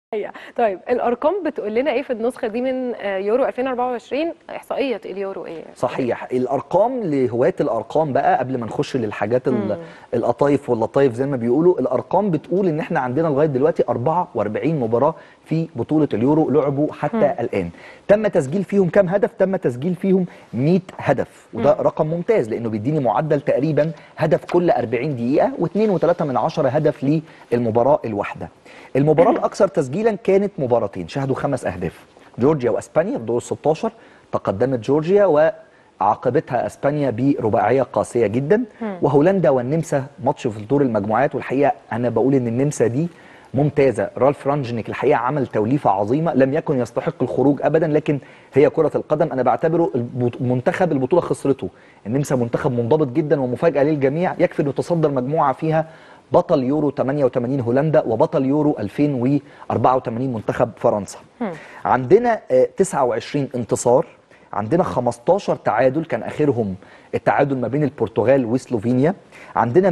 حقيقة. طيب الارقام بتقول لنا ايه في النسخه دي من آه، يورو 2024 احصائيه اليورو ايه صحيح الارقام لهواة الارقام بقى قبل ما نخش للحاجات ال- القطايف واللطايف زي ما بيقولوا الارقام بتقول ان احنا عندنا لغايه دلوقتي 44 مباراه في بطوله اليورو لعبوا حتى الان تم تسجيل فيهم كام هدف تم تسجيل فيهم 100 هدف وده رقم ممتاز لانه بيديني معدل تقريبا هدف كل 40 دقيقه و2.3 من عشرة هدف للمباراه الواحده المباراه الاكثر تسجيلا كانت مباراتين شهدوا خمس اهداف جورجيا واسبانيا في دور ال 16 تقدمت جورجيا وعاقبتها اسبانيا برباعيه قاسيه جدا وهولندا والنمسا ماتش في دور المجموعات والحقيقه انا بقول ان النمسا دي ممتازه رالف رانجنيك الحقيقه عمل توليفه عظيمه لم يكن يستحق الخروج ابدا لكن هي كره القدم انا بعتبره البط- منتخب البطوله خسرته النمسا منتخب منضبط جدا ومفاجاه للجميع يكفي انه تصدر مجموعه فيها بطل يورو 88 هولندا وبطل يورو 2084 منتخب فرنسا عندنا آه، 29 انتصار عندنا 15 تعادل كان اخرهم التعادل ما بين البرتغال وسلوفينيا عندنا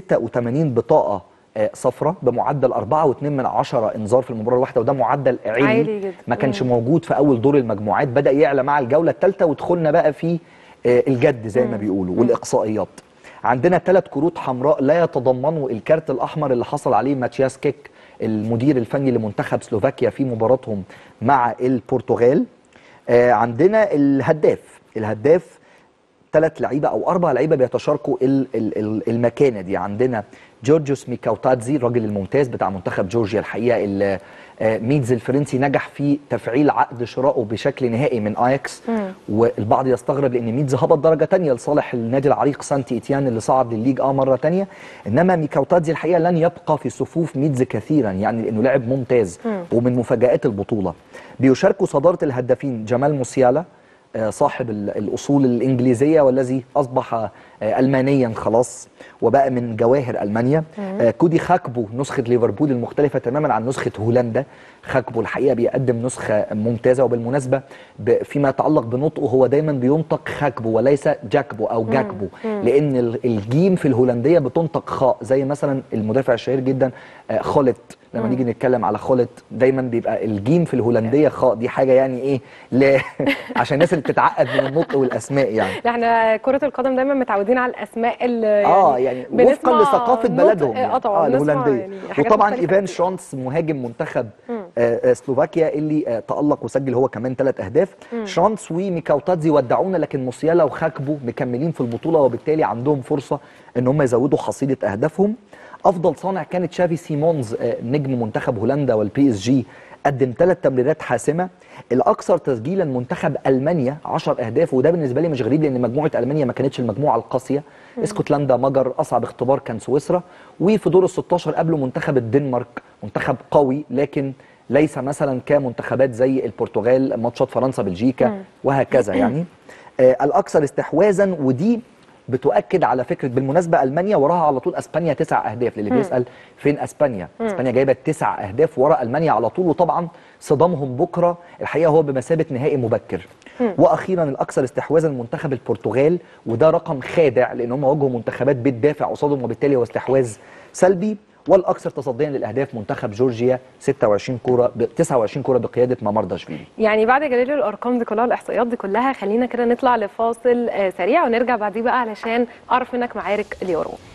186 بطاقه آه، صفراء بمعدل 4.2 من عشرة انذار في المباراه الواحده وده معدل عالي, عالي جدا. ما كانش موجود في اول دور المجموعات بدا يعلى مع الجوله الثالثه ودخلنا بقى في آه، الجد زي ما بيقولوا والاقصائيات عندنا ثلاث كروت حمراء لا يتضمنوا الكارت الاحمر اللي حصل عليه ماتياس كيك المدير الفني لمنتخب سلوفاكيا في مباراتهم مع البرتغال آه، عندنا الهداف الهداف ثلاث لعيبه او اربع لعيبه بيتشاركوا ال- ال- ال- المكانه دي عندنا جورجيوس ميكاوتادزي الراجل الممتاز بتاع منتخب جورجيا الحقيقه اللي آه، ميدز الفرنسي نجح في تفعيل عقد شرائه بشكل نهائي من اياكس والبعض يستغرب لان ميدز هبط درجه تانية لصالح النادي العريق سانتي ايتيان اللي صعد للليج اه مره تانية انما ميكاوتادزي الحقيقه لن يبقى في صفوف ميدز كثيرا يعني لانه لاعب ممتاز ومن مفاجات البطوله بيشاركوا صداره الهدافين جمال موسيالا آه، صاحب ال- الأصول الإنجليزية والذي أصبح آه، ألمانيا خلاص وبقى من جواهر ألمانيا آه، كودي خاكبو نسخة ليفربول المختلفة تماما عن نسخة هولندا خاكبو الحقيقة بيقدم نسخة ممتازة وبالمناسبة ب- فيما يتعلق بنطقه هو دايما بينطق خاكبو وليس جاكبو أو جاكبو لأن ال- الجيم في الهولندية بتنطق خاء زي مثلا المدافع الشهير جدا آه، خولت لما نيجي نتكلم على خولت دايما بيبقى الجيم في الهولنديه خاء دي حاجه يعني ايه لا عشان الناس اللي بتتعقد من النطق والاسماء يعني لا، احنا كره القدم دايما متعودين على الاسماء اللي اه يعني وفقا بنسمع لثقافه نطق- بلدهم اه يعني. طبعا بنسمع الهولنديه يعني حاجات وطبعا مختلفة ايفان كتير. شانس مهاجم منتخب آه، آه، سلوفاكيا اللي آه، تالق وسجل هو كمان ثلاث اهداف شانس وميكاوتادزي ودعونا لكن موسيالا وخاكبو مكملين في البطوله وبالتالي عندهم فرصه ان هم يزودوا حصيله اهدافهم افضل صانع كان تشافي سيمونز آه، نجم منتخب هولندا والبي اس جي قدم ثلاث تمريرات حاسمه الاكثر تسجيلا منتخب المانيا 10 اهداف وده بالنسبه لي مش غريب لان مجموعه المانيا ما كانتش المجموعه القاسيه اسكتلندا مجر اصعب اختبار كان سويسرا وفي دور ال 16 قبله منتخب الدنمارك منتخب قوي لكن ليس مثلا كمنتخبات زي البرتغال ماتشات فرنسا بلجيكا وهكذا يعني آه الاكثر استحواذا ودي بتؤكد على فكره بالمناسبه المانيا وراها على طول اسبانيا تسع اهداف للي بيسال فين اسبانيا اسبانيا جايبه تسع اهداف ورا المانيا على طول وطبعا صدامهم بكره الحقيقه هو بمثابه نهائي مبكر واخيرا الاكثر استحواذا منتخب البرتغال وده رقم خادع لان هم واجهوا منتخبات بتدافع قصادهم وبالتالي هو استحواذ سلبي والاكثر تصديا للاهداف منتخب جورجيا 26 كوره ب 29 كوره بقياده مامارداشفيلي يعني بعد جليل الارقام دي كلها الاحصائيات دي كلها خلينا كده نطلع لفاصل آه، سريع ونرجع بعديه بقى علشان اعرف منك معارك اليورو